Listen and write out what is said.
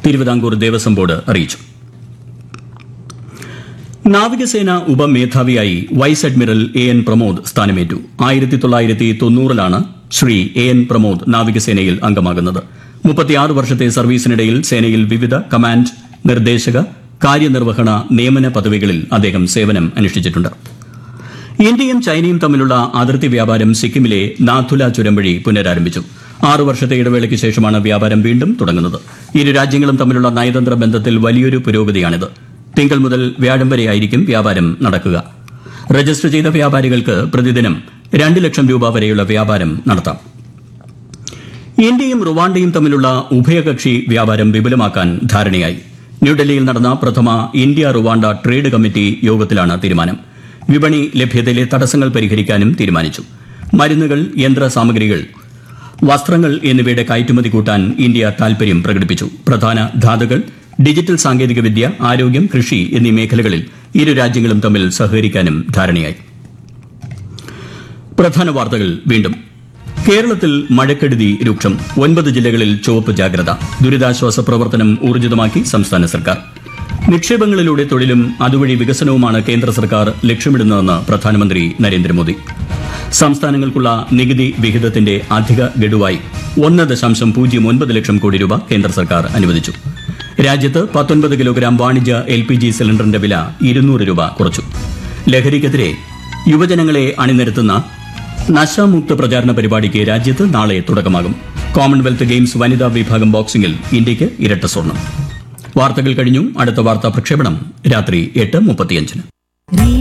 Thiruvithamkoor Devaswom board അറിയിച്ചു നാവികസേന ഉപമേധാവിയായി vice admiral A N Pramod സ്ഥാനമേറ്റു ആയിരത്തി തൊള്ളായിരത്തി തൊണ്ണൂറിലാണ് ശ്രീ എ എൻ പ്രമോദ് നാവികസേനയിൽ അംഗമാകുന്നത് മുപ്പത്തിയാറ് വർഷത്തെ സർവീസിനിടയിൽ സേനയിൽ വിവിധ കമാൻഡ് നിർദ്ദേശക കാര്യനിർവഹണ നിയമന പദവികളിൽ അദ്ദേഹം സേവനം അനുഷ്ഠിച്ചിട്ടുണ്ട് ഇന്ത്യയും ചൈനയും തമ്മിലുള്ള അതിർത്തി വ്യാപാരം സിക്കിമിലെ നാഥുല ചുരം വഴി പുനരാരംഭിച്ചു ആറു വർഷത്തെ ഇടവേളയ്ക്ക് ശേഷമാണ് വ്യാപാരം വീണ്ടും തുടങ്ങുന്നത് ഇരു രാജ്യങ്ങളും തമ്മിലുള്ള നയതന്ത്ര ബന്ധത്തിൽ വലിയൊരു പുരോഗതിയാണിത് തിങ്കൾ മുതൽ വ്യാഴം വരെയായിരിക്കും വ്യാപാരം നടക്കുക രജിസ്റ്റർ ചെയ്ത വ്യാപാരികൾക്ക് പ്രതിദിനം രണ്ട് ലക്ഷം രൂപ വരെയുള്ള വ്യാപാരം നടത്താം ഇന്ത്യയും റുവാണ്ടയും തമ്മിലുള്ള ഉഭയകക്ഷി വ്യാപാരം വിപുലമാക്കാൻ ധാരണയായി ന്യൂഡൽഹിയിൽ നടന്ന പ്രഥമ ഇന്ത്യ റുവാണ്ട ട്രേഡ് കമ്മിറ്റി യോഗത്തിലാണ് തീരുമാനം വിപണി ലഭ്യതയിലെ തടസ്സങ്ങൾ പരിഹരിക്കാനും തീരുമാനിച്ചു മരുന്നുകൾ യന്ത്ര സാമഗ്രികൾ വസ്ത്രങ്ങൾ എന്നിവയുടെ കയറ്റുമതി കൂട്ടാൻ ഇന്ത്യ താൽപര്യം പ്രകടിപ്പിച്ചു പ്രധാന ധാതുകൾ ഡിജിറ്റൽ സാങ്കേതികവിദ്യ ആരോഗ്യം കൃഷി എന്നീ മേഖലകളിൽ ഇരു രാജ്യങ്ങളും തമ്മിൽ സഹകരിക്കാനും ധാരണയായി പ്രധാന വാർത്തകൾ വീണ്ടും കേരളത്തിൽ മഴക്കെടുതി രൂക്ഷം ഒൻപത് ജില്ലകളിൽ ചുവപ്പ് ജാഗ്രത ദുരിതാശ്വാസ പ്രവർത്തനം ഊർജിതമാക്കി സംസ്ഥാന സർക്കാർ നിക്ഷേപങ്ങളിലൂടെ തൊഴിലും അതുവഴി വികസനവുമാണ് കേന്ദ്ര സർക്കാർ ലക്ഷ്യമിടുന്നതെന്ന് പ്രധാനമന്ത്രി നരേന്ദ്രമോദി സംസ്ഥാനങ്ങൾക്കുള്ള നികുതി വിഹിതത്തിന്റെ അധിക ഗഡുവായി ഒന്ന് ദശാംശം പൂജ്യം ഒൻപത് ലക്ഷം കോടി രൂപ കേന്ദ്ര സർക്കാർ അനുവദിച്ചു രാജ്യത്ത് പത്തൊൻപത് കിലോഗ്രാം വാണിജ്യ എൽ പി ജി സിലിണ്ടറിന്റെ വില ഇരുന്നൂറ് രൂപ കുറച്ചു ലഹരിക്കെതിരെ യുവജനങ്ങളെ അണിനിരത്തുന്ന നശാമുക്ത പ്രചാരണ പരിപാടിക്ക് രാജ്യത്ത് നാളെ തുടക്കമാകും കോമൺവെൽത്ത് ഗെയിംസ് വനിതാ വിഭാഗം ബോക്സിംഗിൽ ഇന്ത്യയ്ക്ക് ഇരട്ട സ്വർണം വാർത്തകൾ കഴിഞ്ഞു അടുത്ത വാർത്താ പ്രക്ഷേപണം രാത്രി എട്ട് മുപ്പത്തിയഞ്ചിന്